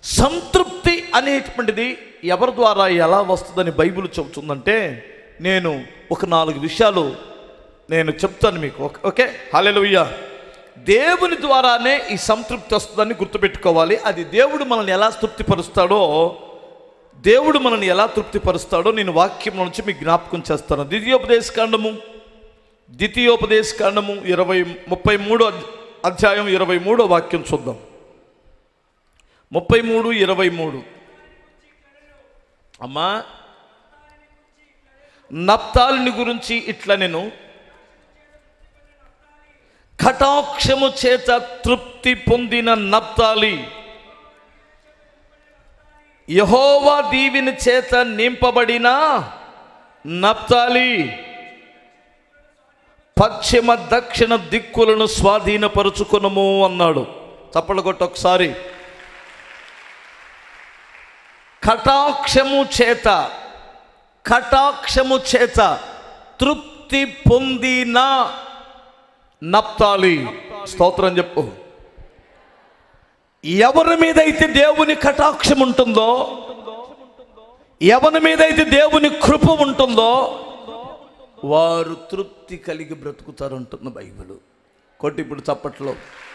సంతృప్తి అనేటువంటిది ఎవరి ద్వారా ఎలా వస్తుందని బైబిల్ చెబుతుందంటే నేను ఒక నాలుగు విషయాలు నేను చెప్తాను మీకు ఓకే- ఓకే హల్లెలూయా దేవుని ద్వారానే ఈ సంతృప్తి వస్తుందని గుర్తుపెట్టుకోవాలి అది దేవుడు మనల్ని ఎలా తృప్తిపరుస్తాడో దేవుడు మనల్ని ఎలా తృప్తిపరుస్తాడో నేను వాక్యం నుంచి మీకు జ్ఞాపకం చేస్తాను ద్వితీయోపదేశ కాండము ద్వితీయోపదేశ కాండము ఇరవై ముప్పై మూడో అధ్యాయం ఇరవై మూడో వాక్యం చూద్దాం ముప్పై మూడు ఇరవై మూడు అమ్మా నప్తాలిని గురించి ఇట్లా నేను కటాక్షము చేత తృప్తి పొందిన నప్తాలి యహోవా దీవిని చేత నింపబడిన నప్తాలి పశ్చిమ దక్షిణ దిక్కులను స్వాధీనపరుచుకునము అన్నాడు చప్పలు కొట్టి ఒకసారి కటాక్షము చేత కటాక్షము చేత తృప్తి పొందిన నప్తాలి స్తోత్రం చెప్పు ఎవరి మీద అయితే దేవుని కటాక్షం ఉంటుందో ఎవరి మీద అయితే దేవుని కృప ఉంటుందో వారు తృప్తి కలిగి బ్రతుకుతారు అంటుంది బైబిల్ కొట్టి ఇప్పుడు చప్పట్లో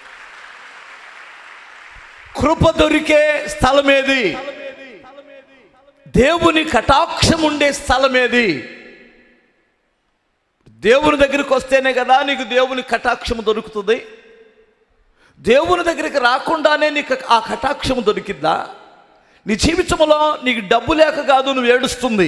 కృప దొరికే స్థలం ఏది దేవుని కటాక్షం ఉండే స్థలం ఏది దేవుని దగ్గరికి వస్తేనే కదా నీకు దేవుని కటాక్షము దొరుకుతుంది దేవుని దగ్గరికి రాకుండానే నీకు ఆ కటాక్షము దొరికిద్దా నీ జీవితంలో నీకు డబ్బు లేక కాదు నువ్వు ఏడుస్తుంది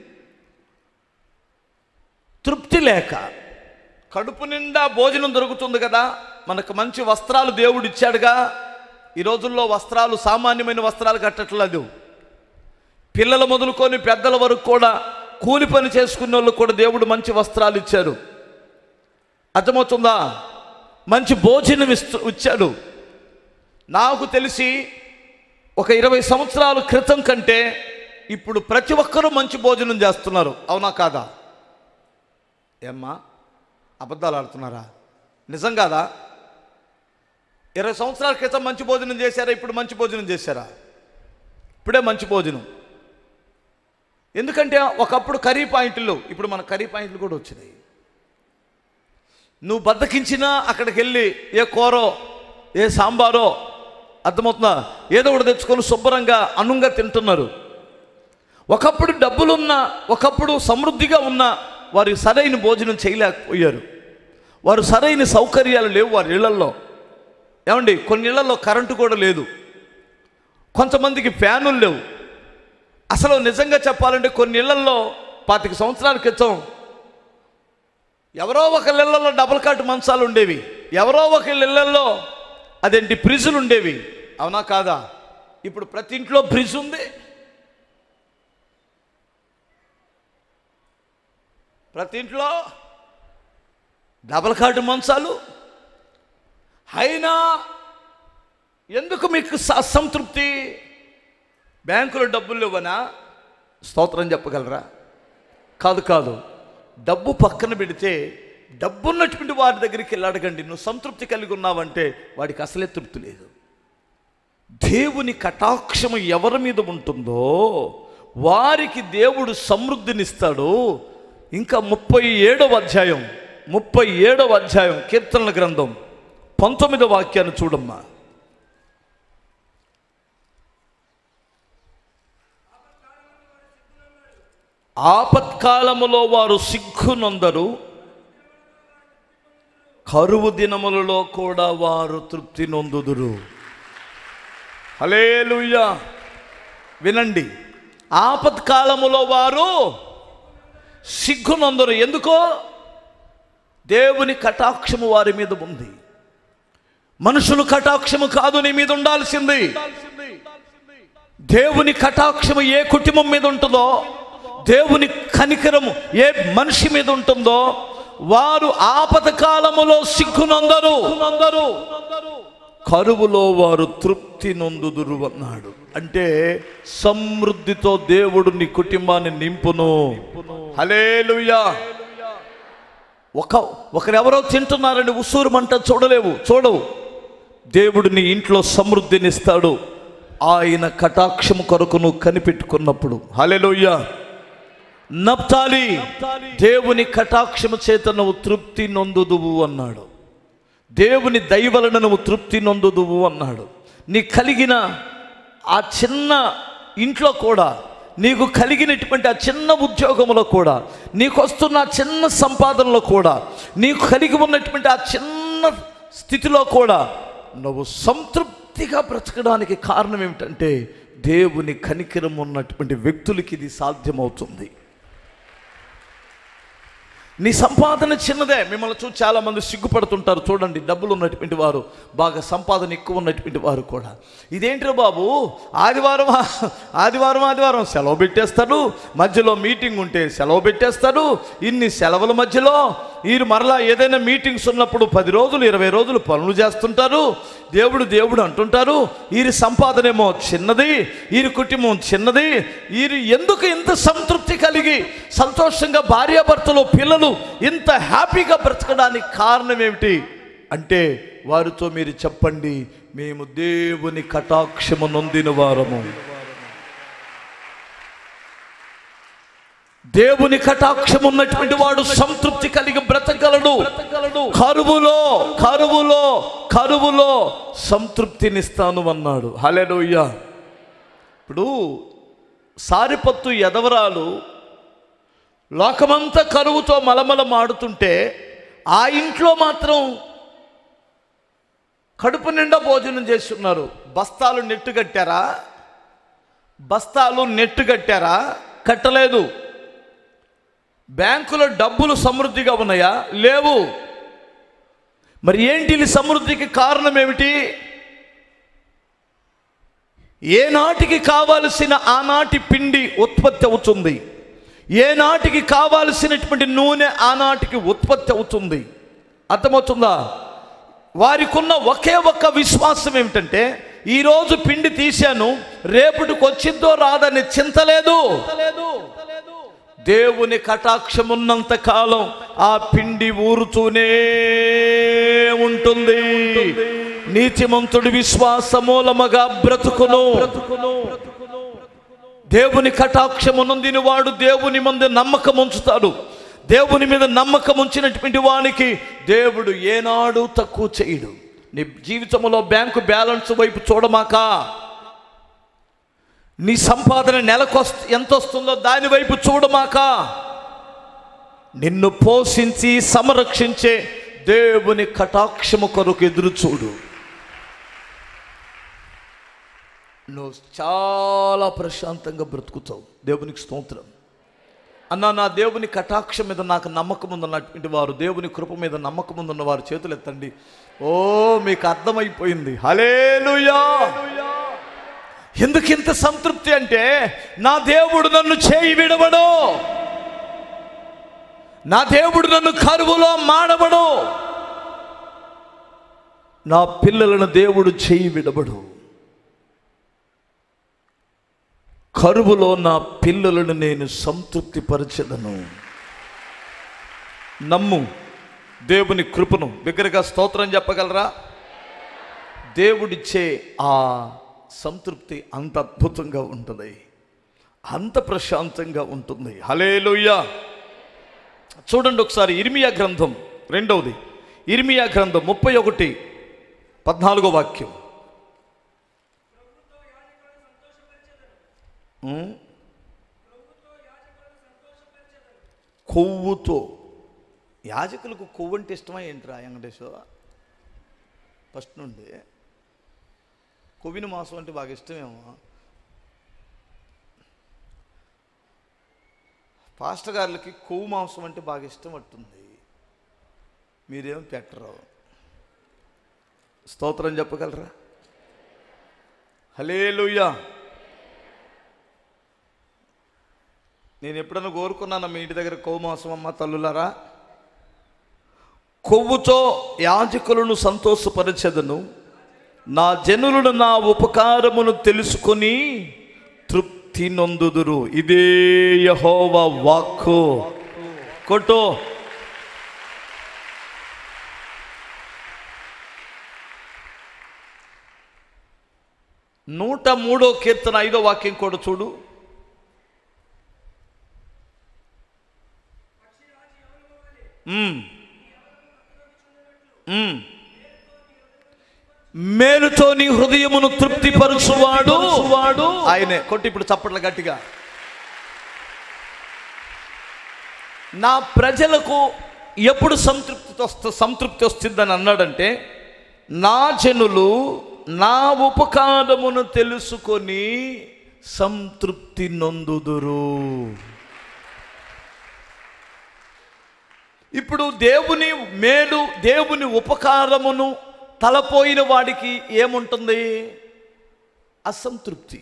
తృప్తి లేక కడుపు నిండా భోజనం దొరుకుతుంది కదా మనకు మంచి వస్త్రాలు దేవుడు ఇచ్చాడుగా ఈ రోజుల్లో వస్త్రాలు సామాన్యమైన వస్త్రాలు కట్టట్లేదు పిల్లలు మొదలుకొని పెద్దల వరకు కూడా కూలి పని చేసుకునే వాళ్ళు కూడా దేవుడు మంచి వస్త్రాలు ఇచ్చారు అర్థమవుతుందా మంచి భోజనం ఇస్తూ ఇచ్చాడు నాకు తెలిసి ఒక ఇరవై సంవత్సరాల క్రితం కంటే ఇప్పుడు ప్రతి ఒక్కరూ మంచి భోజనం చేస్తున్నారు అవునా కాదా ఏమ్మా అబద్ధాలు ఆడుతున్నారా నిజం కాదా ఇరవై సంవత్సరాల క్రితం మంచి భోజనం చేశారా ఇప్పుడు మంచి భోజనం చేశారా ఇప్పుడే మంచి భోజనం ఎందుకంటే ఒకప్పుడు కర్రీ పాయింట్లు ఇప్పుడు మన కర్రీ పాయింట్లు కూడా వచ్చినాయి నువ్వు బద్దకించినా అక్కడికి వెళ్ళి ఏ కూరో ఏ సాంబారో అర్థమవుతుందా ఏదో ఒకటి తెచ్చుకొని శుభ్రంగా అనుంగా తింటున్నారు ఒకప్పుడు డబ్బులున్న ఒకప్పుడు సమృద్ధిగా ఉన్న వారు సరైన భోజనం చేయలేకపోయారు వారు సరైన సౌకర్యాలు లేవు వారి ఇళ్లల్లో ఏమండి కొన్ని ఇళ్లలో కరెంటు కూడా లేదు కొంతమందికి ఫ్యానులు లేవు అసలు నిజంగా చెప్పాలంటే కొన్ని ఇళ్లల్లో పాతిక సంవత్సరాల క్రితం ఎవరో ఒక ఇళ్లలో డబుల్ కాట్ మంచాలు ఉండేవి ఎవరో ఒక ఇళ్లలో అదేంటి ఫ్రిడ్జులు ఉండేవి అవునా కాదా ఇప్పుడు ప్రతి ఇంట్లో ఫ్రిడ్జ్ ఉంది ప్రతి ఇంట్లో డబల్ కాటు మంచాలు అయినా ఎందుకు మీకు స- అసంతృప్తి బ్యాంకులో డబ్బులు ఇవ్వనా స్తోత్రం చెప్పగలరా కాదు కాదు డబ్బు పక్కన పెడితే డబ్బున్నటువంటి వారి దగ్గరికి వెళ్ళి అడగండి నువ్వు సంతృప్తి కలిగి ఉన్నావంటే వాడికి అసలే తృప్తి లేదు దేవుని కటాక్షము ఎవరి మీద ఉంటుందో వారికి దేవుడు సమృద్ధినిస్తాడు ఇంకా ముప్పై ఏడవ అధ్యాయం ముప్పై ఏడవ అధ్యాయం కీర్తనల గ్రంథం పంతొమ్మిదవ వాక్యాన్ని చూడమ్మా ఆపత్కాలములో వారు సిగ్గునొందరు కరువు దినములలో కూడా వారు తృప్తి నొందుదురు హలేలుయ్యా వినండి ఆపత్కాలములో వారు సిగ్గునందరు ఎందుకో దేవుని కటాక్షము వారి మీద ఉంది మనుషులు కటాక్షము కాదు నీ మీద ఉండాల్సింది దేవుని కటాక్షము ఏ కుటుంబం మీద ఉంటుందో దేవుని కనికరము ఏ మనిషి మీద ఉంటుందో వారు ఆపద కాలములో సిగ్గునందరు కరువులో వారు తృప్తి నొందుదురు అన్నాడు అంటే సమృద్ధితో దేవుడు నీ కుటుంబాన్ని నింపును హలేలుయా ఒక ఒకరెవరో తింటున్నారని ఉసూరు మంట చూడలేవు చూడవు దేవుడు నీ ఇంట్లో సమృద్ధినిస్తాడు ఆయన కటాక్షము కొరకు నువ్వు కనిపెట్టుకున్నప్పుడు హలెలుయ్య నప్తాలి దేవుని కటాక్షము చేత నువ్వు తృప్తి నొందుదువు అన్నాడు దేవుని దయవలన నువ్వు తృప్తి నొందుదువు అన్నాడు నీ కలిగిన ఆ చిన్న ఇంట్లో కూడా నీకు కలిగినటువంటి ఆ చిన్న ఉద్యోగంలో కూడా నీకు వస్తున్న ఆ చిన్న సంపాదనలో కూడా నీకు కలిగి ఉన్నటువంటి ఆ చిన్న స్థితిలో కూడా నువ్వు సంతృప్తిగా బ్రతకడానికి కారణం ఏమిటంటే దేవుని కనికరం ఉన్నటువంటి వ్యక్తులకి ఇది సాధ్యమవుతుంది నీ సంపాదన చిన్నదే మిమ్మల్ని చూసి చాలా మంది సిగ్గుపడుతుంటారు చూడండి డబ్బులు ఉన్నటువంటి వారు బాగా సంపాదన ఎక్కువ ఉన్నటువంటి వారు కూడా ఇదేంటిరా బాబు ఆదివారం ఆదివారం ఆదివారం సెలవు పెట్టేస్తారు మధ్యలో మీటింగ్ ఉంటే సెలవు పెట్టేస్తారు ఇన్ని సెలవుల మధ్యలో వీరు మరలా ఏదైనా మీటింగ్స్ ఉన్నప్పుడు పది రోజులు ఇరవై రోజులు పనులు చేస్తుంటారు దేవుడు దేవుడు అంటుంటారు వీరి సంపాదనేమో చిన్నది వీరి కుటుంబం చిన్నది వీరు ఎందుకు ఇంత సంతృప్తి కలిగి సంతోషంగా భార్యాభర్తలు పిల్లలు ఇంత హ్యాపీగా బ్రతకడానికి కారణం ఏమిటి అంటే వారితో మీరు చెప్పండి మేము దేవుని కటాక్షము నొందిన వారము దేవుని కటాక్షం ఉన్నటువంటి వాడు సంతృప్తి కలిగి బ్రతకగలడు కరువులో కరువులో కరువులో సంతృప్తినిస్తాను అన్నాడు హలెలుయ్య ఇప్పుడు సారిపత్తు ఎదవరాలు లోకమంతా కరువుతో మలమల మాడుతుంటే ఆ ఇంట్లో మాత్రం కడుపు నిండా భోజనం చేస్తున్నారు బస్తాలు నెట్టు కట్టారా బస్తాలు నెట్టు కట్టారా కట్టలేదు బ్యాంకులో డబ్బులు సమృద్ధిగా ఉన్నాయా లేవు మరి ఏంటి ఈ సమృద్ధికి కారణం ఏమిటి ఏనాటికి కావలసిన ఆనాటి పిండి ఉత్పత్తి అవుతుంది ఏనాటికి కావాల్సినటువంటి నూనె ఆనాటికి ఉత్పత్తి అవుతుంది అర్థమవుతుందా వారికున్న ఒకే ఒక్క విశ్వాసం ఏమిటంటే ఈరోజు పిండి తీశాను రేపటికి వచ్చిందో రాదని చింతలేదు దేవుని కటాక్షం ఉన్నంత కాలం ఆ పిండి ఊరుతూనే ఉంటుంది నీతిమంతుడి విశ్వాస మూలముగా బ్రతుకును దేవుని కటాక్షం ఉన్నందిని వాడు దేవుని మందు నమ్మకం ఉంచుతాడు దేవుని మీద నమ్మకం ఉంచినటువంటి వానికి దేవుడు ఏనాడు తక్కువ చేయడు నీ జీవితంలో బ్యాంకు బ్యాలెన్స్ వైపు చూడమాకా నీ సంపాదన నెలకు ఎంత వస్తుందో దాని వైపు చూడమాక నిన్ను పోషించి సంరక్షించే దేవుని కటాక్షము కొరకు ఎదురు చూడు నువ్వు చాలా ప్రశాంతంగా బ్రతుకుతావు దేవునికి స్తోత్రం అన్న నా దేవుని కటాక్షం మీద నాకు నమ్మకం ఉందన్నటువంటి వారు దేవుని కృప మీద నమ్మకం ఉందన్న వారు చేతులు ఎత్తండి ఓ మీకు అర్థమైపోయింది హలేలుయా ఎందుకు ఇంత సంతృప్తి అంటే నా దేవుడు నన్ను చేయి విడవడు నా దేవుడు నన్ను కరువులో మాడవడు నా పిల్లలను దేవుడు చేయి విడవడు కరువులో నా పిల్లలను నేను సంతృప్తి పరచదను నమ్ము దేవుని కృపను దగ్గరగా స్తోత్రం చెప్పగలరా దేవుడిచ్చే ఆ సంతృప్తి అంత అద్భుతంగా ఉంటుంది అంత ప్రశాంతంగా ఉంటుంది హలేలుయ్య చూడండి ఒకసారి ఇర్మియా గ్రంథం రెండవది ఇర్మియా గ్రంథం ముప్పై ఒకటి పద్నాలుగో వాక్యం ఉం? కొవ్వుతో యాజకులకు కొవ్వు అంటే ఇష్టమా ఏంట్రా వెంకటేశ్వర ఫస్ట్ నుండి కొవ్విన మాంసం అంటే బాగా ఇష్టమేమో పాస్టర్ గారులకి కొవ్వు మాంసం అంటే బాగా ఇష్టం పట్టుంది మీరేం పెట్టరు స్తోత్రం చెప్పగలరా హలేలుయ్యా నేను ఎప్పుడైనా కోరుకున్నాను మీ ఇంటి దగ్గర కొవ్వు మాంసం అమ్మ తల్లులారా కొవ్వుతో యాజకులను సంతోషపరచెదను నా జనులను నా ఉపకారమును తెలుసుకొని తృప్తి నొందుదురు ఇదే యహోవ వాక్కు కొట్టు నూట మూడో కీర్తన ఐదో వాక్యం కూడా చూడు మ్మ్. మ్మ్. మేలుతో నీ హృదయమును తృప్తిపరచువాడు వాడు ఆయనే కొట్టి ఇప్పుడు చప్పట్ల గట్టిగా నా ప్రజలకు ఎప్పుడు సంతృప్తి వస్తు సంతృప్తి వస్తుందని అన్నాడంటే నా జనులు నా ఉపకారమును తెలుసుకొని సంతృప్తి నొందుదురు ఇప్పుడు దేవుని మేలు దేవుని ఉపకారమును తలపోయిన వాడికి ఏముంటుంది అసంతృప్తి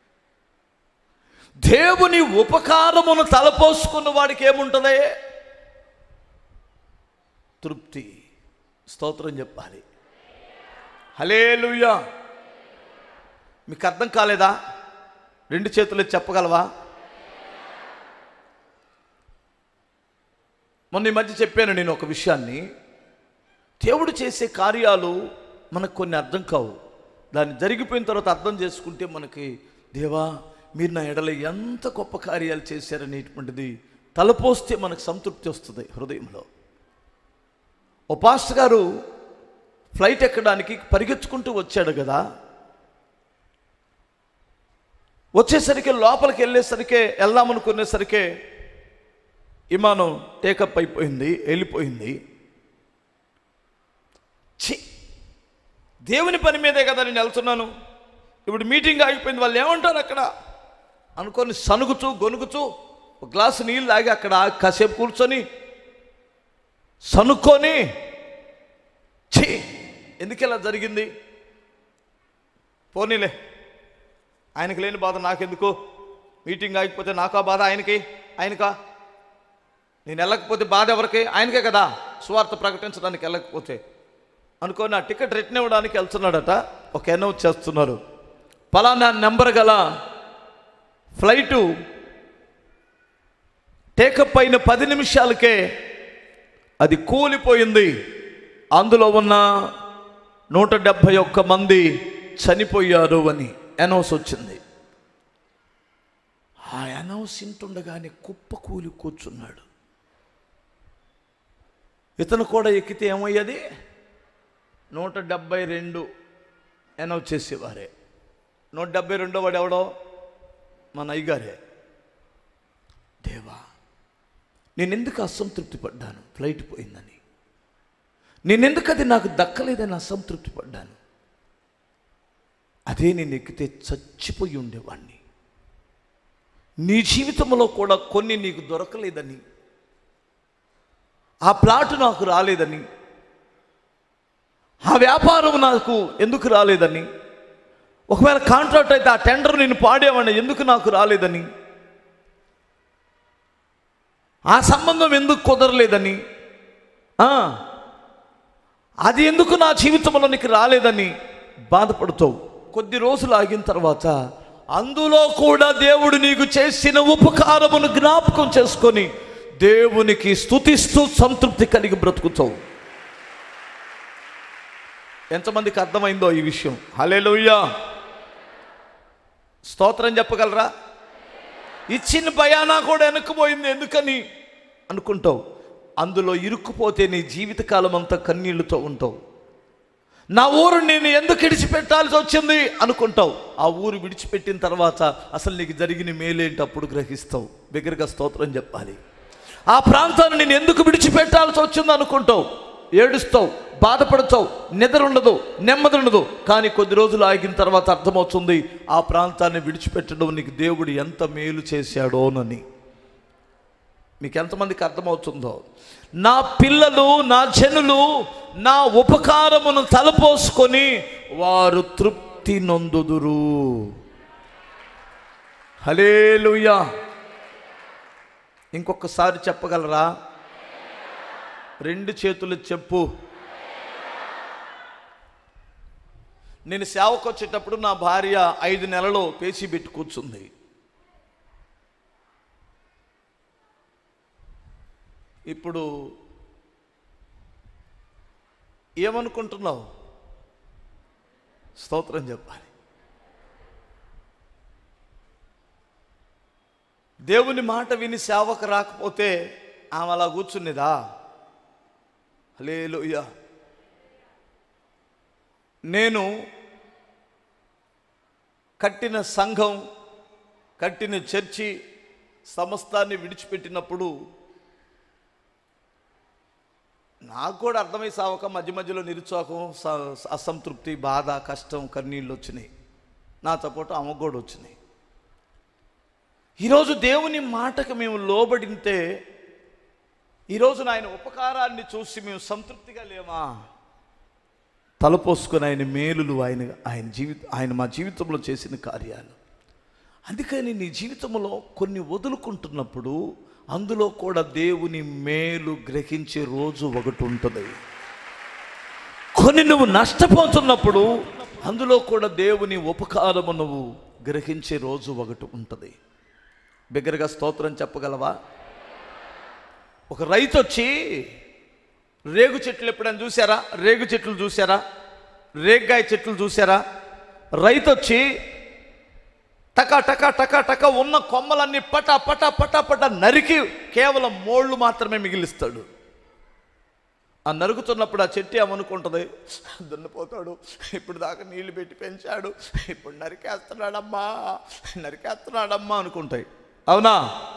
దేవుని ఉపకారమును తలపోసుకున్న వాడికి ఏముంటుంది తృప్తి స్తోత్రం చెప్పాలి హలేలుయా మీకు అర్థం కాలేదా రెండు చేతులు ఎత్తి చెప్పగలవా మొన్న ఈ మధ్య చెప్పాను నేను ఒక విషయాన్ని దేవుడు చేసే కార్యాలు మనకు కొన్ని అర్థం కావు దాన్ని జరిగిపోయిన తర్వాత అర్థం చేసుకుంటే మనకి దేవా మీరు నా ఎడల ఎంత గొప్ప కార్యాలు చేశారనేటువంటిది తలపోస్తే మనకు సంతృప్తి వస్తుంది హృదయంలో ఓ పాస్టర్ గారు ఫ్లైట్ ఎక్కడానికి పరిగెత్తుకుంటూ వచ్చాడు కదా వచ్చేసరికి లోపలికి వెళ్ళేసరికి వెళ్దామనుకునేసరికి విమానం టేకప్ అయిపోయింది వెళ్ళిపోయింది ఛీ దేవుని పని మీదే కదా నేను వెళ్తున్నాను ఇప్పుడు మీటింగ్ ఆగిపోయింది వాళ్ళు ఏమంటారు అక్కడ అనుకొని సనుగుతూ గొనుగుతూ ఒక గ్లాసు నీళ్ళు తాగి అక్కడ కాసేపు కూర్చొని సనుక్కొని ఛీ ఎందుకు ఇలా జరిగింది పోనీలే ఆయనకి లేని బాధ నాకెందుకు మీటింగ్ ఆగిపోతే నాకా బాధ ఆయనకి ఆయనకా నేను వెళ్ళకపోతే బాధ ఎవరికి ఆయనకే కదా సువార్త ప్రకటించడానికి వెళ్ళకపోతే అనుకో నా టికెట్ రిటర్న్ ఇవ్వడానికి వెళ్తున్నాడట ఒక అనౌన్స్ చేస్తున్నారు పలానా నెంబర్ గల ఫ్లైటు టేకప్ అయిన పది నిమిషాలకే అది కూలిపోయింది అందులో ఉన్న నూట డెబ్భై ఒక్క మంది చనిపోయారు అని అనౌన్స్ వచ్చింది ఆ అనౌన్స్ ఇంటుండగానే కుప్ప కూలి కూర్చున్నాడు ఇతను కూడా ఎక్కితే ఏమయ్యేది నూట డెబ్బై రెండు అనౌన్స్ చేసేవారే నూట డెబ్బై రెండో వాడు ఎవడో మన అయ్యగారే దేవా నేను ఎందుకు అసంతృప్తి పడ్డాను ఫ్లైట్ పోయిందని నేను ఎందుకు అది నాకు దక్కలేదని అసంతృప్తి పడ్డాను అదే నేను ఎక్కితే చచ్చిపోయి ఉండేవాడిని నీ జీవితంలో కూడా కొన్ని నీకు దొరకలేదని ఆ ప్లాట్ నాకు రాలేదని ఆ వ్యాపారం నాకు ఎందుకు రాలేదని ఒకవేళ కాంట్రాక్ట్ అయితే ఆ టెండర్ నేను పాడేవాడిని ఎందుకు నాకు రాలేదని ఆ సంబంధం ఎందుకు కుదరలేదని ఆ, అది ఎందుకు నా జీవితంలో నీకు రాలేదని బాధపడుతావు కొద్ది రోజులు ఆగిన తర్వాత అందులో కూడా దేవుడు నీకు చేసిన ఉపకారమును జ్ఞాపకం చేసుకొని దేవునికి స్తుతిస్తూ సంతృప్తి కలిగి బ్రతుకుతావు ఎంతమందికి అర్థమైందో ఈ విషయం హలేలుయ్యా స్తోత్రం చెప్పగలరా ఇచ్చిన భయానా కూడా వెనక్కిపోయింది ఎందుకని అనుకుంటావు అందులో ఇరుక్కుపోతే నీ జీవితకాలం అంతా కన్నీళ్లతో ఉంటావు నా ఊరు నేను ఎందుకు విడిచిపెట్టాల్సి వచ్చింది అనుకుంటావు ఆ ఊరు విడిచిపెట్టిన తర్వాత అసలు నీకు జరిగిన మేలేంటి అప్పుడు గ్రహిస్తావు బిగ్గరగా స్తోత్రం చెప్పాలి ఆ ప్రాంతాన్ని నేను ఎందుకు విడిచిపెట్టాల్సి వచ్చింది అనుకుంటావు ఏడుస్తావు బాధపడతావు నిద్ర ఉండదు నెమ్మది ఉండదు కానీ కొద్ది రోజులు ఆగిన తర్వాత అర్థమవుతుంది ఆ ప్రాంతాన్ని విడిచిపెట్టడం నీకు దేవుడు ఎంత మేలు చేశాడోనని మీకు ఎంతమందికి అర్థమవుతుందో నా పిల్లలు నా జనులు నా ఉపకారమును తలపోసుకొని వారు తృప్తి నొందుదురు హలేలుయా ఇంకొకసారి చెప్పగలరా రెండు చేతులు చెప్పు నేను సేవకు వచ్చేటప్పుడు నా భార్య ఐదు నెలలు పేచి పెట్టి కూర్చుంది ఇప్పుడు ఏమనుకుంటున్నావు స్తోత్రం చెప్పాలి దేవుని మాట విని సేవకు రాకపోతే ఆమె అలా కూర్చున్నదా హల్లెలూయా నేను కట్టిన సంఘం కట్టిన చర్చి సమస్తాన్ని విడిచిపెట్టినప్పుడు నాకు కూడా అర్థమై సావక మధ్య మధ్యలో నిరుత్సాహం స- అసంతృప్తి బాధ కష్టం కన్నీళ్ళు వచ్చినాయి నాతో పాటు అమ్మకు కూడా వచ్చినాయి ఈరోజు దేవుని మాటకు మేము లోబడితే ఈరోజు ఆయన ఉపకారాన్ని చూసి మేము సంతృప్తిగా లేమా తలపోసుకొని ఆయన మేలులు ఆయన ఆయన జీవిత ఆయన మా జీవితంలో చేసిన కార్యాలు అందుకని నీ జీవితంలో కొన్ని వదులుకుంటున్నప్పుడు అందులో కూడా దేవుని మేలు గ్రహించే రోజు ఒకటి ఉంటుంది కొన్ని నువ్వు నష్టపోతున్నప్పుడు అందులో కూడా దేవుని ఉపకారము నువ్వు గ్రహించే రోజు ఒకటి ఉంటుంది బిగ్గరగా స్తోత్రం చెప్పగలవా ఒక రైతు వచ్చి రేగు చెట్లు ఎప్పుడైనా చూసారా రేగు చెట్లు చూసారా రేగ్గాయ చెట్లు చూసారా రైతు వచ్చి టక టక టక టక ఉన్న కొమ్మలన్నీ పట పట పట పట నరికి కేవలం మోళ్ళు మాత్రమే మిగిలిస్తాడు ఆ నరుకుతున్నప్పుడు ఆ చెట్టు ఏమనుకుంటుంది దున్నపోతాడు ఇప్పుడు దాకా నీళ్లు పెట్టి పెంచాడు ఇప్పుడు నరికేస్తున్నాడమ్మా నరికేస్తున్నాడమ్మా అనుకుంటాయి అవునా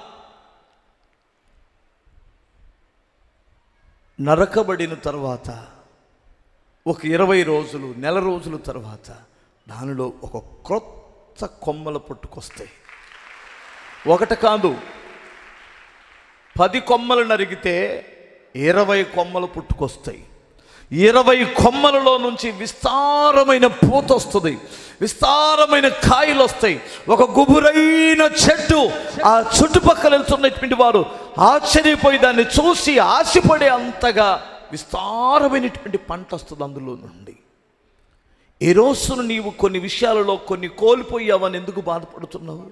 నరకబడిన తర్వాత ఒక ఇరవై రోజులు నెల రోజుల తర్వాత దానిలో ఒక క్రొత్త కొమ్మలు పుట్టుకొస్తాయి ఒకటి కాదు పది కొమ్మలు నరిగితే ఇరవై కొమ్మలు పుట్టుకొస్తాయి ఇరవై కొమ్మలలో నుంచి విస్తారమైన పూత వస్తుంది విస్తారమైన కాయలు వస్తాయి ఒక గుబురైన చెట్టు ఆ చుట్టుపక్కల వెళ్తున్నటువంటి వారు ఆశ్చర్యపోయి దాన్ని చూసి ఆశపడే అంతగా విస్తారమైనటువంటి పంట వస్తుంది అందులో నుండి ఈ రోజున నీవు కొన్ని విషయాలలో కొన్ని కోల్పోయావని ఎందుకు బాధపడుతున్నావు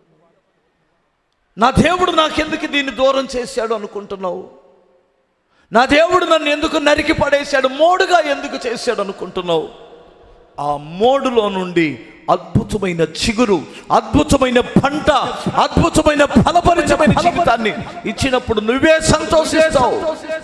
నా దేవుడు నాకెందుకు దీన్ని దూరం చేశాడు అనుకుంటున్నావు నా దేవుడు నన్ను ఎందుకు నరికి పడేశాడు మోడుగా ఎందుకు చేశాడు అనుకుంటున్నావు ఆ మోడులో నుండి అద్భుతమైన చిగురు అద్భుతమైన పంట అద్భుతమైన ఫలపరిచమైన జీవితాన్ని ఇచ్చినప్పుడు నువ్వే సంతోషిస్తావు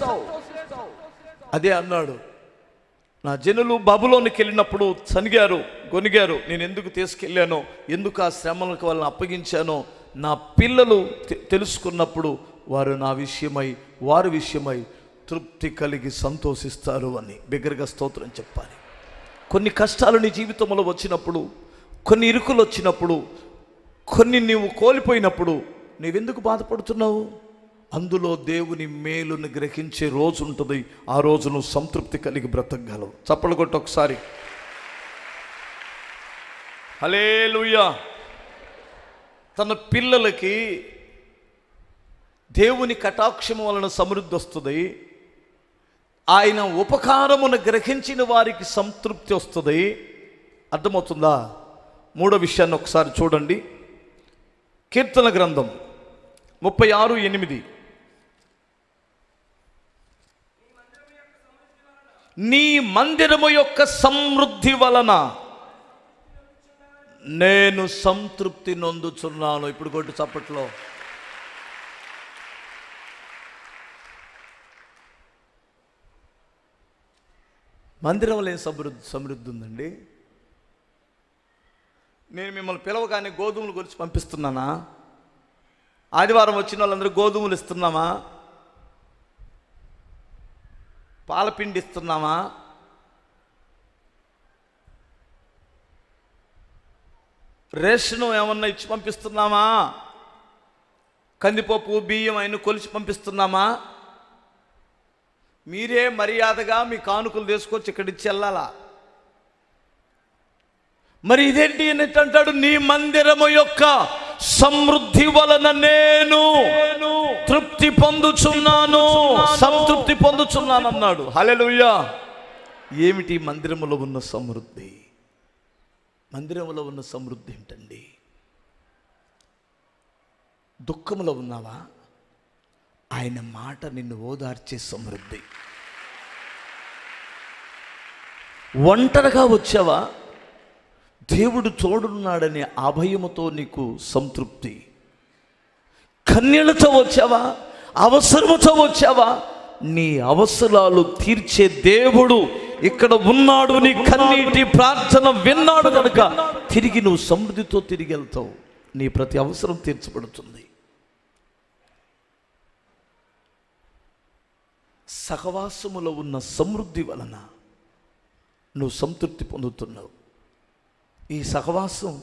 అదే అన్నాడు నా జనులు బబులోనికి వెళ్ళినప్పుడు సనిగారు గొనిగారు నేను ఎందుకు తీసుకెళ్ళానో ఎందుకు ఆ శ్రమలకు వాళ్ళని అప్పగించానో నా పిల్లలు తె- తెలుసుకున్నప్పుడు వారు నా విషయమై వారి విషయమై తృప్తి కలిగి సంతోషిస్తారు అని బిగ్గరగా స్తోత్రం చెప్పాలి కొన్ని కష్టాలు నీ జీవితంలో వచ్చినప్పుడు కొన్ని ఇరుకులు వచ్చినప్పుడు కొన్ని నీవు కోల్పోయినప్పుడు నీవెందుకు బాధపడుతున్నావు అందులో దేవుని మేలును గ్రహించే రోజు ఉంటుంది ఆ రోజు నువ్వు సంతృప్తి కలిగి బ్రతకగలవు చప్పలు కొట్టు ఒకసారి హలేలుయా తన పిల్లలకి దేవుని కటాక్షము వలన సమృద్ధి వస్తుంది ఆయన ఉపకారమును గ్రహించిన వారికి సంతృప్తి వస్తుంది అర్థమవుతుందా మూడో విషయాన్ని ఒకసారి చూడండి కీర్తన గ్రంథం ముప్పై ఆరు ఎనిమిది నీ మందిరము యొక్క సమృద్ధి వలన నేను సంతృప్తి నొందుచున్నాను ఇప్పుడు కొట్టు చప్పట్లో మందిరంలో ఏం సమృద్ధి సమృద్ధి ఉందండి నేను మిమ్మల్ని పిలవగానే గోధుమలు గురించి పంపిస్తున్నానా ఆదివారం వచ్చిన వాళ్ళందరూ గోధుమలు ఇస్తున్నామా పాలపిండి ఇస్తున్నామా రేషను ఏమన్నా ఇచ్చి పంపిస్తున్నామా కందిపప్పు బియ్యం అయిన కొలిచి పంపిస్తున్నామా మీరే మర్యాదగా మీ కానుకలు తీసుకొచ్చి ఇక్కడ ఇచ్చి వెళ్ళాలా మరి ఇదేంటి అన్నట్టు అంటాడు నీ మందిరము యొక్క సమృద్ధి వలన నేను తృప్తి పొందుచున్నాను సంతృప్తి పొందుచున్నాను అన్నాడు హల్లెలూయా ఏమిటి మందిరములో ఉన్న సమృద్ధి మందిరములో ఉన్న సమృద్ధి ఏంటండి దుఃఖములో ఉన్నావా ఆయన మాట నిన్ను ఓదార్చే సమృద్ధి ఒంటరిగా వచ్చావా దేవుడు తోడున్నాడనే అభయముతో నీకు సంతృప్తి కన్యలతో వచ్చావా అవసరముతో వచ్చావా నీ అవసరాలు తీర్చే దేవుడు ఇక్కడ ఉన్నాడు నీ కన్నీటి ప్రార్థన విన్నాడు కనుక తిరిగి నువ్వు సమృద్ధితో తిరిగి వెళ్తావు నీ ప్రతి అవసరం తీర్చబడుతుంది సహవాసములో ఉన్న సమృద్ధి వలన నువ్వు సంతృప్తి పొందుతున్నావు ఈ సహవాసం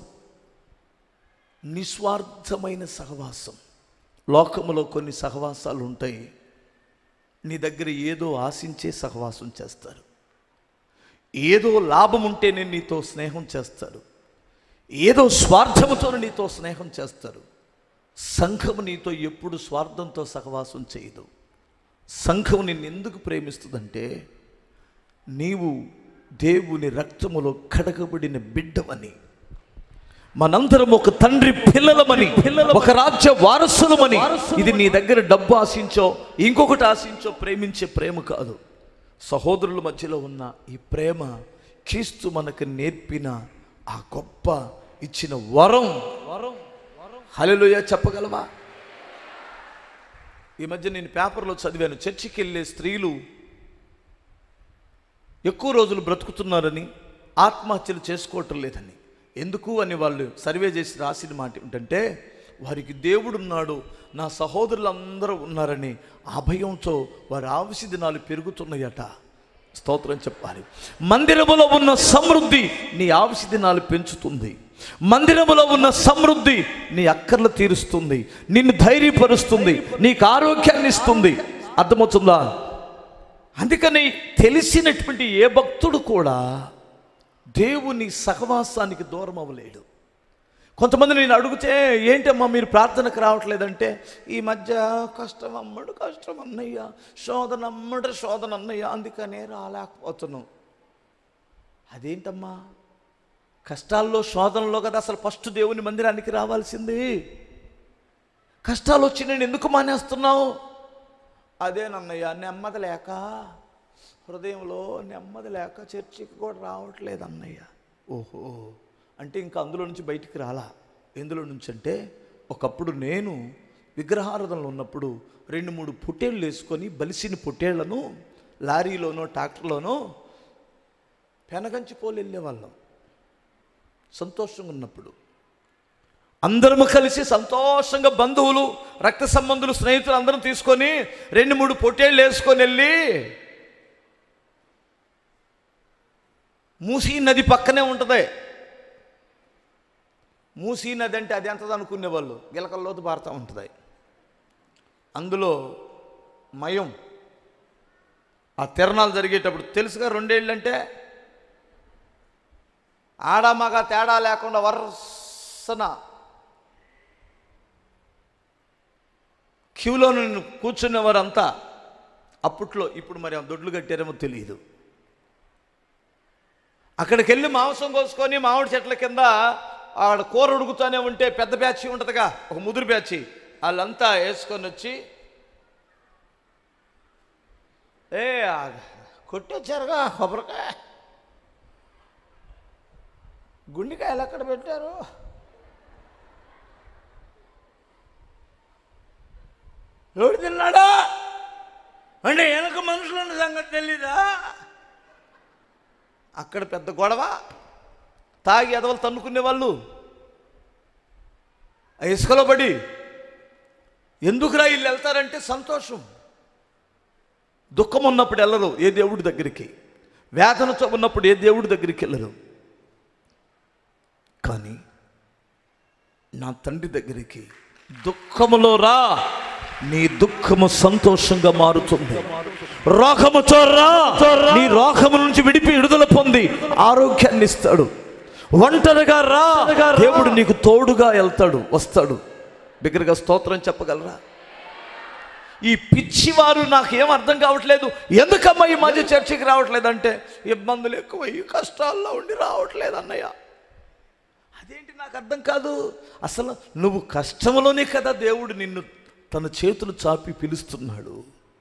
నిస్వార్థమైన సహవాసం లోకములో కొన్ని సహవాసాలు ఉంటాయి నీ దగ్గర ఏదో ఆశించే సహవాసం చేస్తారు ఏదో లాభం ఉంటేనే నీతో స్నేహం చేస్తారు ఏదో స్వార్థముతో నీతో స్నేహం చేస్తారు సంఘము నీతో ఎప్పుడు స్వార్థంతో సహవాసం చేయదు సంఘం నిన్ను ఎందుకు ప్రేమిస్తుందంటే నీవు దేవుని రక్తములో కడగబడిన బిడ్డవని మనందరం ఒక తండ్రి పిల్లలమని ఒక రాజ్య వారసులమని ఇది నీ దగ్గర డబ్బు ఆశించో ఇంకొకటి ఆశించో ప్రేమించే ప్రేమ కాదు సహోదరుల మధ్యలో ఉన్న ఈ ప్రేమ క్రీస్తు మనకు నేర్పిన ఆ గొప్ప ఇచ్చిన వరం వరం హలోయ చెప్పగలవా ఈ మధ్య నేను పేపర్లో చదివాను చర్చికి వెళ్ళే స్త్రీలు ఎక్కువ రోజులు బ్రతుకుతున్నారని ఆత్మహత్యలు చేసుకోవటం లేదని ఎందుకు అని వాళ్ళు సర్వే చేసి రాసిన మాట ఏంటంటే వారికి దేవుడున్నాడు నా సహోదరులందరూ ఉన్నారని అభయంతో వారి ఆవిసి దినాలు పెరుగుతున్నాయట స్తోత్రం చెప్పాలి మందిరములో ఉన్న సమృద్ధి నీ ఆవిసి దినాలు పెంచుతుంది మందిరములో ఉన్న సమృద్ధి నీ అక్కర్లు తీరుస్తుంది నిన్ను ధైర్యపరుస్తుంది నీకు ఆరోగ్యాన్ని ఇస్తుంది అర్థమవుతుందా అందుకని తెలిసినటువంటి ఏ భక్తుడు కూడా దేవుని సహవాసానికి దూరం అవ్వలేడు కొంతమంది నేను అడిగితే ఏంటమ్మా మీరు ప్రార్థనకు రావట్లేదంటే ఈ మధ్య కష్టం అమ్మడు కష్టం అన్నయ్య శోధన అమ్మడు శోధన అన్నయ్య అందుకనే రాలేకపోతున్నాం అదేంటమ్మా కష్టాల్లో శోధనలో కదా అసలు ఫస్ట్ దేవుని మందిరానికి రావాల్సింది కష్టాలు వచ్చి నేను ఎందుకు మానేస్తున్నావు అదేనన్నయ్య నెమ్మది లేక హృదయంలో నెమ్మది లేక చర్చికి కూడా రావట్లేదు అన్నయ్య ఓహో అంటే ఇంకా అందులో నుంచి బయటికి రాలా ఎందులో నుంచి అంటే ఒకప్పుడు నేను విగ్రహారాధనలో ఉన్నప్పుడు రెండు మూడు పుట్టేళ్ళు వేసుకొని బలిసిన పుట్టేళ్లను లారీలోనో ట్రాక్టర్లోనో పెనగంచి పోలు వెళ్ళేవాళ్ళం సంతోషంగా ఉన్నప్పుడు అందరము కలిసి సంతోషంగా బంధువులు రక్త సంబంధులు స్నేహితులు అందరం తీసుకొని రెండు మూడు పొట్టేళ్ళు వేసుకొని వెళ్ళి మూసీ నది పక్కనే ఉంటుంది మూసీ నది అంటే అది ఎంతది అనుకునేవాళ్ళు గిలకల్లోతు పారుతూ ఉంటుంది అందులో మయం ఆ తిరణాలు జరిగేటప్పుడు తెలుసుగా రెండేళ్ళు అంటే ఆడమగ తేడా లేకుండా వరుసన క్యూలో నేను కూర్చునేవారంతా అప్పట్లో ఇప్పుడు మరి ఆ దొడ్లు కట్టారేమో తెలియదు అక్కడికి వెళ్ళి మాంసం కోసుకొని మామిడి చెట్ల కింద ఆడ కూర ఉడుకుతూనే ఉంటే పెద్ద బ్యాచ్ ఉంటుందిగా ఒక ముదురు బ్యాచ్ వాళ్ళంతా వేసుకొని వచ్చి ఏ ఆ కొట్టొచ్చారుగా కొబ్బరికాయ గుండెకాయలు ఎక్కడ పెట్టారు ఎవడు తిన్నాడా అంటే వెనక మనుషులున్న సంగతి తెలీదా అక్కడ పెద్ద గొడవ తాగి ఎదవలు తన్నుకునే వాళ్ళు ఆ ఇసుకలో పడి ఎందుకురా వీళ్ళు వెళ్తారంటే సంతోషం దుఃఖం ఉన్నప్పుడు వెళ్ళరు ఏ దేవుడి దగ్గరికి వేదనతో ఉన్నప్పుడు ఏ దేవుడి దగ్గరికి వెళ్ళరు కానీ నా తండ్రి దగ్గరికి దుఃఖములో రా నీ దుఃఖము సంతోషంగా మారుతుంది రోగముతో రా నీ రోగము నుంచి విడిపి విడుదల పొంది ఆరోగ్యాన్ని ఇస్తాడు ఒంటరిగా రా దేవుడు నీకు తోడుగా వెళ్తాడు వస్తాడు బిగ్గరగా స్తోత్రం చెప్పగలరా ఈ పిచ్చివారు నాకు ఏం అర్థం కావట్లేదు ఎందుకమ్మా ఈ మధ్య చర్చికి రావట్లేదు అంటే ఇబ్బందులు ఎక్కువ ఈ కష్టాల్లో ఉండి రావట్లేదు అన్నయ్య అదేంటి నాకు అర్థం కాదు అసలు నువ్వు కష్టంలోనే కదా దేవుడు నిన్ను తన చేతులు చాపి పిలుస్తున్నాడు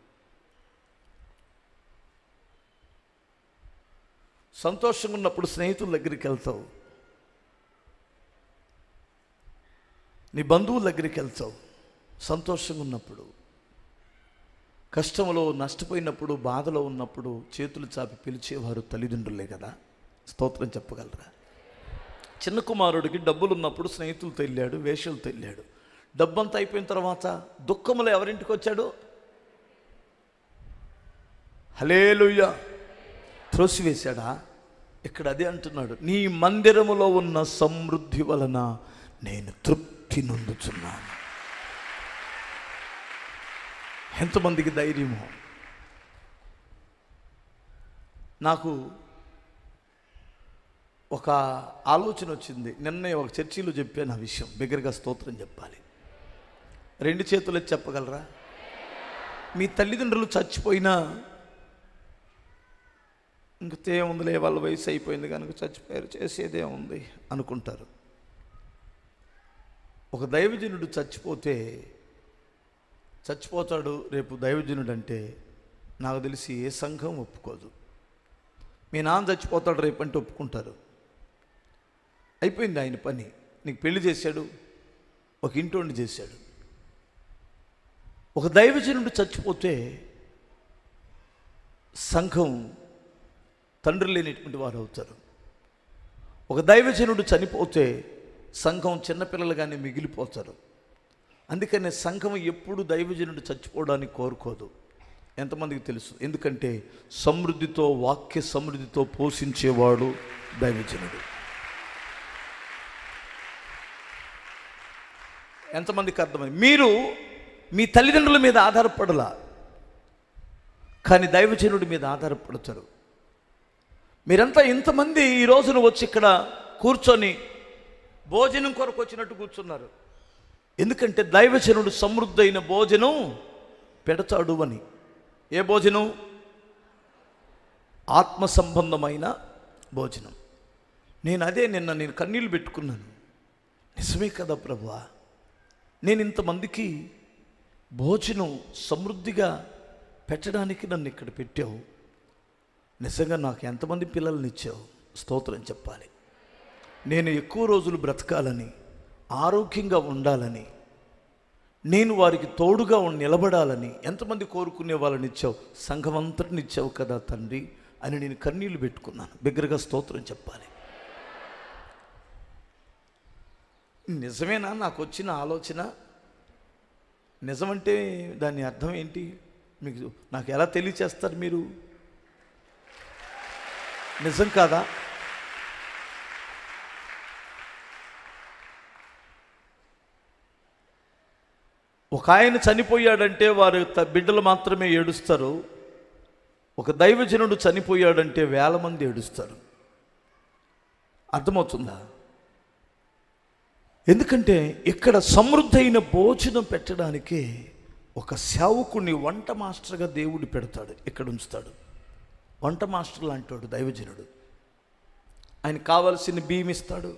సంతోషంగా ఉన్నప్పుడు స్నేహితుల దగ్గరికి వెళ్తావు నీ బంధువుల దగ్గరికి వెళ్తావు సంతోషంగా ఉన్నప్పుడు కష్టంలో నష్టపోయినప్పుడు బాధలో ఉన్నప్పుడు చేతులు చాపి పిలిచేవారు తల్లిదండ్రులే కదా స్తోత్రం చెప్పగలరా చిన్న కుమారుడికి డబ్బులు ఉన్నప్పుడు స్నేహితులతో వెళ్ళాడు వేషలతో వెళ్ళాడు డబ్బంతా అయిపోయిన తర్వాత దుఃఖములో ఎవరింటికి వచ్చాడు హలేలుయ్య త్రోసివేశాడా ఇక్కడ అదే అంటున్నాడు నీ మందిరములో ఉన్న సమృద్ధి వలన నేను తృప్తి నొందుచున్నాను ఎంతమందికి ధైర్యము నాకు ఒక ఆలోచన వచ్చింది నిన్న ఒక చర్చిలో చెప్పాను ఆ విషయం బిగ్గరగా స్తోత్రం చెప్పాలి రెండు చేతులు ఎత్తి చెప్పగలరా మీ తల్లిదండ్రులు చచ్చిపోయినా ఇంకతే ఉందిలే వాళ్ళ వయసు అయిపోయింది కనుక చచ్చిపోయారు చేసేదే ఉంది అనుకుంటారు ఒక దైవజనుడు చచ్చిపోతే చచ్చిపోతాడు రేపు దైవజనుడు అంటే నాకు తెలిసి ఏ సంఘం ఒప్పుకోదు మీ నాన్న చచ్చిపోతాడు రేపు అంటే ఒప్పుకుంటారు అయిపోయింది ఆయన పని నీకు పెళ్లి చేశాడు ఒక ఇంటోండి చేశాడు ఒక దైవజనుడు చచ్చిపోతే సంఘం తండ్రి లేనిటువంటి వారు అవుతారు ఒక దైవజనుడు చనిపోతే సంఘం చిన్నపిల్లలుగానే మిగిలిపోతారు అందుకనే సంఘం ఎప్పుడు దైవజనుడు చచ్చిపోవడానికి కోరుకోదు ఎంతమందికి తెలుసు ఎందుకంటే సమృద్ధితో వాక్య సమృద్ధితో పోషించేవాడు దైవజనుడు ఎంతమందికి అర్థమైంది మీరు మీ తల్లిదండ్రుల మీద ఆధారపడలా కానీ దైవజనుడి మీద ఆధారపడతారు మీరంతా ఇంతమంది ఈ రోజున వచ్చి ఇక్కడ కూర్చొని భోజనం కొరకు వచ్చినట్టు కూర్చున్నారు ఎందుకంటే దైవజనుడు సమృద్ధైన భోజనం పెడతాడు అని ఏ భోజనం ఆత్మ సంబంధమైన భోజనం నేను అదే నిన్న నేను కన్నీళ్ళు పెట్టుకున్నాను నిజమే కదా ప్రభువా నేను ఇంతమందికి భోజనం సమృద్ధిగా పెట్టడానికి నన్ను ఇక్కడ పెట్టావు నిజంగా నాకు ఎంతమంది పిల్లల్ని ఇచ్చావు స్తోత్రం చెప్పాలి నేను ఎక్కువ రోజులు బ్రతకాలని ఆరోగ్యంగా ఉండాలని నేను వారికి తోడుగా ఉండి నిలబడాలని ఎంతమంది కోరుకునే వాళ్ళని ఇచ్చావు సంఘమంతటిని ఇచ్చావు కదా తండ్రి అని నేను కన్నీళ్లు పెట్టుకున్నాను బిగ్గరగా స్తోత్రం చెప్పాలి నిజమేనా నాకు వచ్చిన ఆలోచన నిజమంటే దాని అర్థం ఏంటి మీకు నాకు ఎలా తెలియచేస్తారు మీరు నిజం కాదా ఒక ఆయన చనిపోయాడంటే వారి త- బిడ్డలు మాత్రమే ఏడుస్తారు ఒక దైవజనుడు చనిపోయాడంటే వేల మంది ఏడుస్తారు అర్థమవుతుందా ఎందుకంటే ఇక్కడ సమృద్ధైన భోజనం పెట్టడానికి ఒక సేవకుని వంట మాస్టర్గా దేవుడు పెడతాడు ఇక్కడ ఉంచుతాడు వంట మాస్టర్ లాంటివాడు దైవజనుడు ఆయన కావలసిన బియ్యం ఇస్తాడు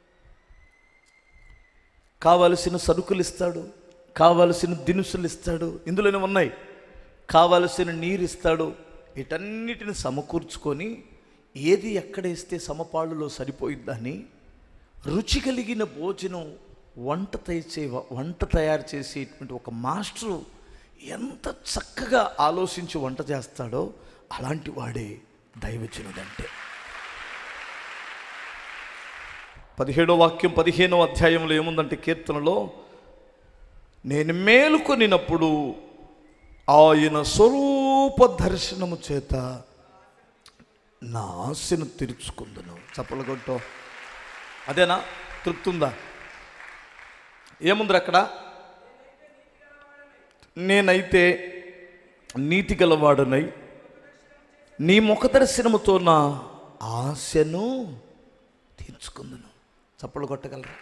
కావలసిన సరుకులు ఇస్తాడు కావలసిన దినుసులు ఇస్తాడు ఇందులోనే ఉన్నాయి కావలసిన నీరు ఇస్తాడు వీటన్నిటిని సమకూర్చుకొని ఏది ఎక్కడ ఇస్తే సమపాళ్ళులో సరిపోయిద్దని రుచి కలిగిన భోజనం వంట తెచ్చే వంట తయారు చేసేటువంటి ఒక మాస్టరు ఎంత చక్కగా ఆలోచించి వంట చేస్తాడో అలాంటి వాడే దైవజనుడంటే పదిహేడో వాక్యం పదిహేనో అధ్యాయంలో ఏముందంటే కీర్తనలో నేను మేలుకొనినప్పుడు ఆయన స్వరూప దర్శనము చేత నా ఆశను తీర్చుకుందును చప్పలగొట్టో అదేనా తృప్తి ఉందా ఏముంది అక్కడ నేనైతే నీతి గలవాడనై నీ ముఖ దర్శనముతో నా ఆశను తీర్చుకుందును చప్పలు కొట్టగలరా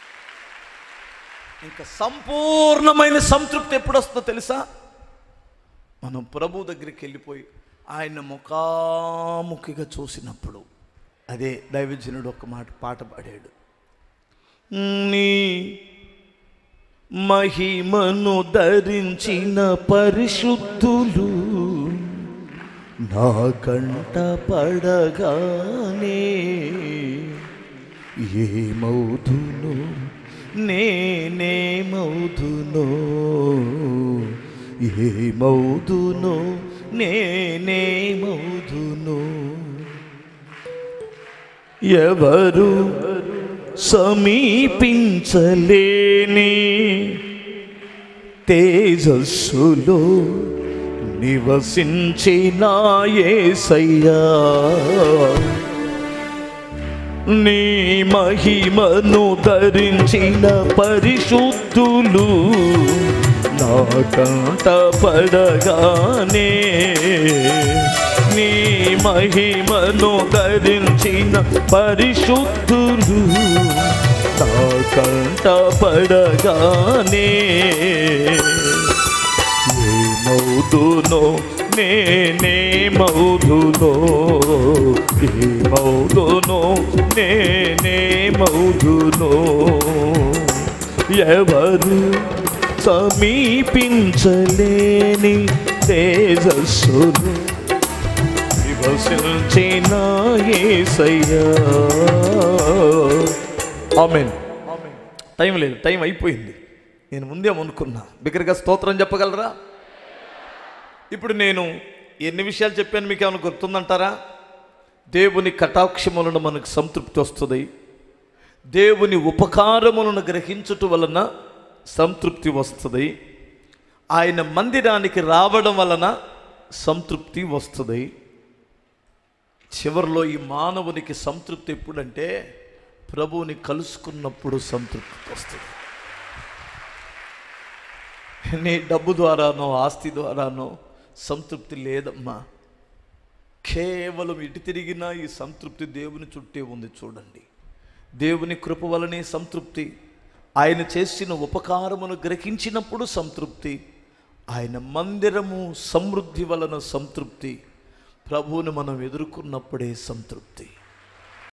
ఇంకా సంపూర్ణమైన సంతృప్తి ఎప్పుడు వస్తుందో తెలుసా మనం ప్రభు దగ్గరికి వెళ్ళిపోయి ఆయన ముఖాముఖిగా చూసినప్పుడు అదే దైవజనుడు ఒక మాట పాట పాడాడు నీ మహిమను ధరించిన పరిశుద్ధులు నా కంట పడగానే ఏమవుదును నేనేమవుదునో ఏమవుదునో నేనేమవుదునో ఎవరు సమీపించలేని తేజస్సులో నివసించిన యేసయ్యా నీ మహిమను ధరించిన పరిశుద్ధులు నా కంట పడగానే నీ మహిమను ధరించిన పరిశుద్ధులు నా కంట పడగానే ఏమవుదునో నేనేమవుదునో ఏమవుదునో నేనేమవుదునో ఎవరు సమీపించలేని తేజస్సును వివసించిన యేసయ్యా ఆమెన్ టైం లేదు టైం అయిపోయింది నేను ముందే అనుకున్నా బిగ్గరగా స్తోత్రం చెప్పగలరా ఇప్పుడు నేను ఎన్ని విషయాలు చెప్పాను మీకు ఏమైనా గుర్తుందంటారా దేవుని కటాక్షములను మనకు సంతృప్తి వస్తుంది దేవుని ఉపకారములను గ్రహించుట వలన సంతృప్తి వస్తుంది ఆయన మందిరానికి రావడం వలన సంతృప్తి వస్తుంది చివరిలో ఈ మానవునికి సంతృప్తి ఎప్పుడంటే ప్రభువుని కలుసుకున్నప్పుడు సంతృప్తి వస్తుంది నీ డబ్బు ద్వారానో ఆస్తి ద్వారానో సంతృప్తి లేదమ్మా కేవలం ఇటు తిరిగినా ఈ సంతృప్తి దేవుని చుట్టే ఉంది చూడండి దేవుని కృప వలనే సంతృప్తి ఆయన చేసిన ఉపకారమును గ్రహించినప్పుడు సంతృప్తి ఆయన మందిరము సమృద్ధి వలన సంతృప్తి ప్రభువుని మనం ఎదుర్కొన్నప్పుడే సంతృప్తి